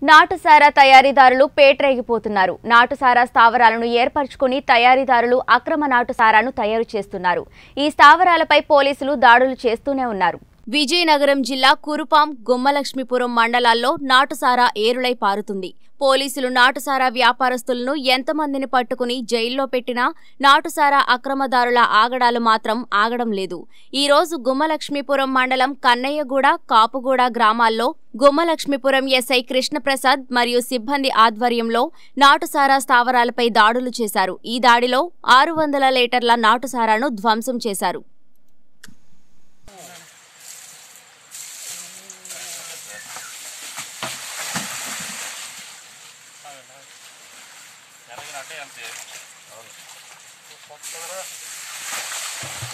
నాటుసారా తయారీదారులు పేటరేగిపోతున్నారు నాటుసారా స్థావరాలను ఏర్పరచుకుని తయారీదారులు అక్రమ నాటుసారాను తయారు చేస్తున్నారు ఈ స్థావరాలపై పోలీసులు దాడులు చేస్తూనే ఉన్నారు విజయనగరం జిల్లా కురుపాం గుమ్మలక్ష్మీపురం మండలాల్లో నాటుసారా ఏరులై పారుతుంది పోలీసులు నాటుసారా వ్యాపారస్తులను ఎంతమందిని పట్టుకుని జైల్లో పెట్టినా నాటుసారా అక్రమదారుల ఆగడాలు మాత్రం ఆగడం లేదు ఈ రోజు గుమ్మలక్ష్మీపురం మండలం కన్నయ్యగూడ కాపుగూడ గ్రామాల్లో గుమ్మలక్ష్మీపురం ఎస్ఐ కృష్ణప్రసాద్ మరియు సిబ్బంది ఆధ్వర్యంలో నాటుసారా స్థావరాలపై దాడులు చేశారు ఈ దాడిలో ఆరు వందల లీటర్ల నాటుసారాను ధ్వంసం చేశారు ఎరగినట్టే అంతే